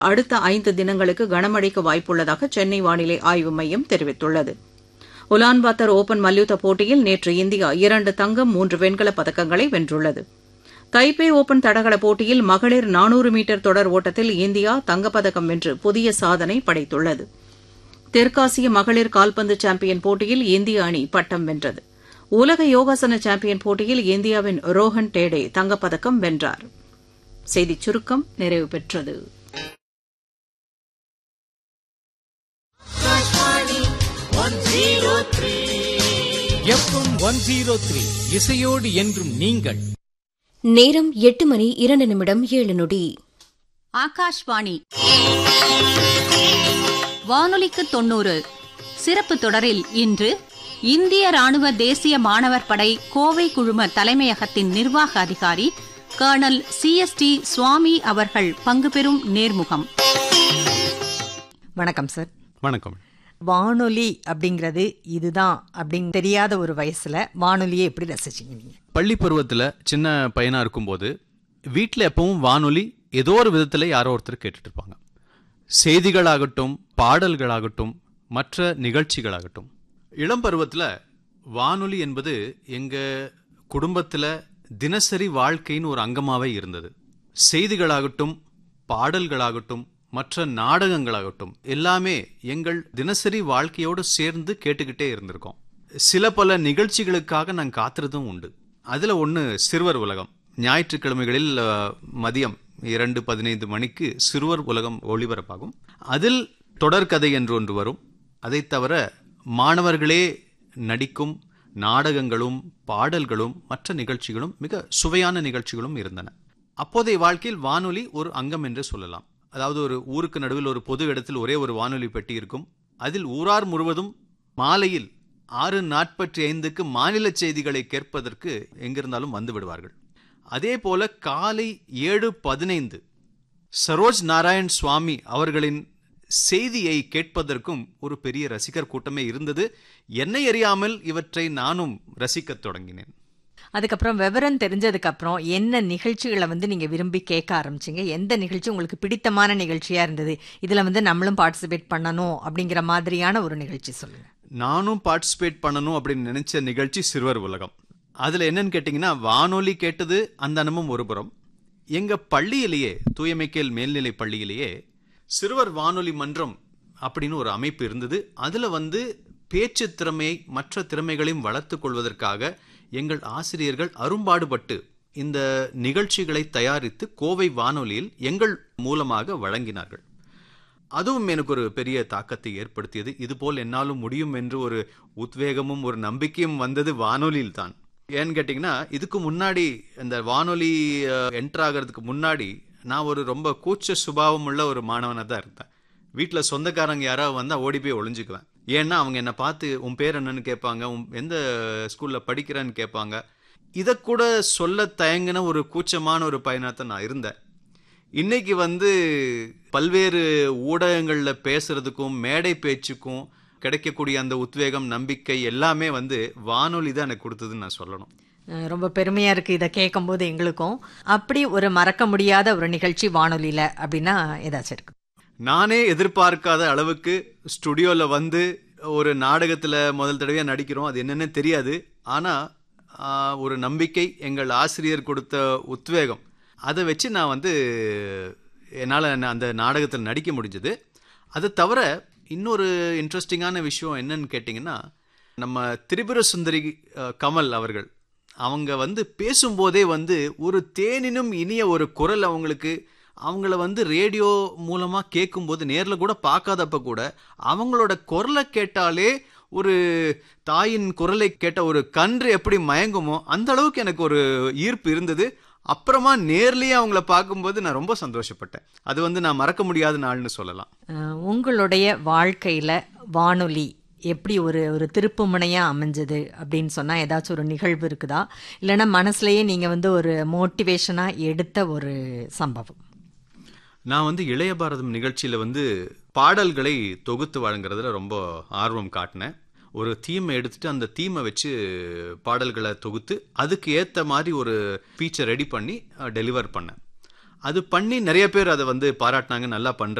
அடுத்த ஐந்து தினங்களுக்கு கனமழைக்கு வாய்ப்புள்ளதாக சென்னை வானிலை ஆய்வு மையம் தெரிவித்துள்ளது உலான்பாத்தர் ஓபன் மல்யுத்த போட்டியில் நேற்று இந்தியா இரண்டு தங்கம் மூன்று வெண்கலப் பதக்கங்களை வென்றுள்ளது தைப்பே ஓபன் தடகள போட்டியில் மகளிர் நானூறு மீட்டர் தொடர் ஓட்டத்தில் இந்தியா தங்கப்பதக்கம் வென்று புதிய சாதனை படைத்துள்ளது தெற்காசிய மகளிர் கால்பந்து சாம்பியன் போட்டியில் இந்திய அணி பட்டம் வென்றது உலக யோகாசன சாம்பியன் போட்டியில் இந்தியாவின் ரோஹன் டேடே தங்கப்பதக்கம் வென்றார் செய்திச் சுருக்கம் நிறைவு பெற்றது எஃப்எம் ஒன் ஜீரோ த்ரீ இசையோடு என்றும் நீங்கள் நேரம் எட்டு மணி இரண்டு நிமிடம் ஏழு நொடி ஆகாஷ்வாணி வானொலிக்கு தொண்ணூறு சிறப்பு தொடரில் இன்று இந்திய ராணுவ தேசிய மாணவர் படை கோவை குழும தலைமையகத்தின் நிர்வாக அதிகாரி கர்னல் சிஎஸ்டி சுவாமி அவர்கள் பங்கு பெறும் நேர்முகம் வணக்கம் சார் வணக்கம் வானொலி அப்படிங்கிறது இதுதான் அப்படின்னு தெரியாத ஒரு வயசுல வானொலியை எப்படி ரசிச்சீங்க நீங்க பள்ளி பருவத்தில் சின்ன பையனாக இருக்கும்போது வீட்டில் எப்பவும் வானொலி ஏதோ ஒரு விதத்தில் யாரோ ஒருத்தர் கேட்டுட்டு இருப்பாங்க செய்திகளாகட்டும் பாடல்களாகட்டும் மற்ற நிகழ்ச்சிகளாகட்டும் இளம் பருவத்தில் வானொலி என்பது எங்கள் குடும்பத்தில் தினசரி வாழ்க்கையின் ஒரு அங்கமாகவே இருந்தது செய்திகளாகட்டும் பாடல்களாகட்டும் மற்ற நாடகங்களாகட்டும் எல்லாமே எங்கள் தினசரி வாழ்க்கையோடு சேர்ந்து கேட்டுக்கிட்டே இருந்திருக்கோம் சில பல நிகழ்ச்சிகளுக்காக நான் காத்திருந்தும் உண்டு அதில் ஒன்று சிறுவர் உலகம் ஞாயிற்றுக்கிழமைகளில் அஹ், மதியம் இரண்டு பதினைந்து மணிக்கு சிறுவர் உலகம் ஒளிபரப்பாகும் அதில் தொடர்கதை என்று ஒன்று வரும் அதைத் தவிர மாணவர்களே நடிக்கும் நாடகங்களும் பாடல்களும் மற்ற நிகழ்ச்சிகளும் மிக சுவையான நிகழ்ச்சிகளும் இருந்தன அப்போதைய வாழ்க்கையில் வானொலி ஒரு அங்கம் என்று சொல்லலாம் அதாவது ஒரு ஊருக்கு நடுவில் ஒரு பொது இடத்தில் ஒரே ஒரு வானொலி பெட்டி இருக்கும் அதில் ஊரார் முழுவதும் மாலையில் ஆறு நாற்பத்தி ஐந்துக்கு மாநில செய்திகளை கேட்பதற்கு எங்கிருந்தாலும் வந்து விடுவார்கள் அதே போல காலை ஏழு பதினைந்து சரோஜ் நாராயண் சுவாமி அவர்களின் செய்தியை கேட்பதற்கும் ஒரு பெரிய ரசிகர் கூட்டமே இருந்தது என்னை அறியாமல் இவற்றை நானும் ரசிக்கத் தொடங்கினேன் அதுக்கப்புறம் விவரம் தெரிஞ்சதுக்கு அப்புறம் என்ன நிகழ்ச்சிகளை வந்து நீங்க விரும்பி கேட்க ஆரம்பிச்சீங்க எந்த நிகழ்ச்சி உங்களுக்கு பிடித்தமான நிகழ்ச்சியா இருந்தது இதுல வந்து நம்மளும் பார்ட்டிசிபேட் பண்ணணும் அப்படிங்கிற மாதிரியான ஒரு நிகழ்ச்சி சொல்லுங்க நானும் பார்ட்டிசிபேட் பண்ணணும் அப்படின்னு நினைச்ச நிகழ்ச்சி சிறுவர் உலகம் அதுல என்னன்னு கேட்டிங்கன்னா வானொலி கேட்டது அந்த அனுபவம் ஒரு புறம் எங்க பள்ளியிலேயே தூயமைக்கேல் மேல்நிலை பள்ளியிலேயே சிறுவர் வானொலி மன்றம் அப்படின்னு ஒரு அமைப்பு இருந்தது அதுல வந்து பேச்சு திறமையை மற்ற திறமைகளையும் வளர்த்துக் கொள்வதற்காக எங்கள் ஆசிரியர்கள் அரும்பாடுபட்டு இந்த நிகழ்ச்சிகளை தயாரித்து கோவை வானொலியில் எங்கள் மூலமாக வழங்கினார்கள் அதுவும் எனக்கு ஒரு பெரிய தாக்கத்தை ஏற்படுத்தியது இதுபோல் என்னாலும் முடியும் என்று ஒரு உத்வேகமும் ஒரு நம்பிக்கையும் வந்தது வானொலியில் தான் ஏன்னு கேட்டிங்கன்னா இதுக்கு முன்னாடி இந்த வானொலி என்டர் ஆகிறதுக்கு முன்னாடி நான் ஒரு ரொம்ப கூச்ச சுபாவம் உள்ள ஒரு மாணவனாக தான் இருந்தேன் வீட்டில் சொந்தக்காரங்க யாராவது வந்தால் ஓடி போய் ஒளிஞ்சுக்குவேன் ஏன்னா அவங்க என்னை பார்த்து உன் பேர் என்னன்னு கேட்பாங்க உன் எந்த ஸ்கூலில் படிக்கிறேன்னு கேட்பாங்க இதை கூட சொல்ல தயங்கின ஒரு கூச்சமான ஒரு பையனாக தான் நான் இருந்தேன் இன்னைக்கு வந்து பல்வேறு ஊடகங்களில் பேசுறதுக்கும் மேடை பேச்சுக்கும் கிடைக்கக்கூடிய அந்த உத்வேகம் நம்பிக்கை எல்லாமே வந்து வானொலி தான் எனக்கு கொடுத்ததுன்னு நான் சொல்லணும் அஹ் ரொம்ப பெருமையா இருக்கு இதை கேட்கும்போது எங்களுக்கும் அப்படி ஒரு மறக்க முடியாத ஒரு நிகழ்ச்சி வானொலியில அப்படின்னா ஏதாச்சும் இருக்கு நானே எதிர்பார்க்காத அளவுக்கு ஸ்டுடியோவில் வந்து ஒரு நாடகத்தில் முதல் தடவையாக நடிக்கிறோம் அது என்னென்னு தெரியாது ஆனால் ஒரு நம்பிக்கை எங்கள் ஆசிரியர் கொடுத்த உத்வேகம் அதை வச்சு நான் வந்து என்னால் அந்த நாடகத்தில் நடிக்க முடிஞ்சது அது தவிர இன்னொரு இன்ட்ரெஸ்டிங்கான விஷயம் என்னன்னு கேட்டிங்கன்னா நம்ம திரிபுர சுந்தரி அஹ், கமல் அவர்கள் அவங்க வந்து பேசும்போதே வந்து ஒரு தேனினும் இனிய ஒரு குரல் அவங்களுக்கு அவங்கள வந்து ரேடியோ மூலமாக கேட்கும்போது நேரில் கூட பார்க்காதப்ப கூட அவங்களோட குரலை கேட்டாலே ஒரு தாயின் குரலை கேட்ட ஒரு கன்று எப்படி மயங்குமோ அந்த அளவுக்கு எனக்கு ஒரு ஈர்ப்பு இருந்தது அப்புறமா நேர்லயே அவங்கள பார்க்கும்போது நான் ரொம்ப சந்தோஷப்பட்டேன் அது வந்து நான் மறக்க முடியாத நாள்னு சொல்லலாம் அஹ் உங்களுடைய வாழ்க்கையில வானொலி எப்படி ஒரு ஒரு திருப்பு முனையா அமைஞ்சது அப்படின்னு சொன்னா ஏதாச்சும் ஒரு நிகழ்வு இருக்குதா இல்லைன்னா மனசுலயே நீங்க வந்து ஒரு மோட்டிவேஷனா எடுத்த ஒரு சம்பவம் நான் வந்து இளைய பாரதம் நிகழ்ச்சியில் வந்து பாடல்களை தொகுத்து வழங்குறதுல ரொம்ப ஆர்வம் காட்டினேன் ஒரு தீமை எடுத்துட்டு அந்த தீமை வச்சு பாடல்களை தொகுத்து அதுக்கு ஏற்ற மாதிரி ஒரு ஃபீச்சர் ரெடி பண்ணி டெலிவர் பண்ணேன் அது பண்ணி நிறைய பேர் அதை வந்து பாராட்டினாங்க நல்லா பண்ற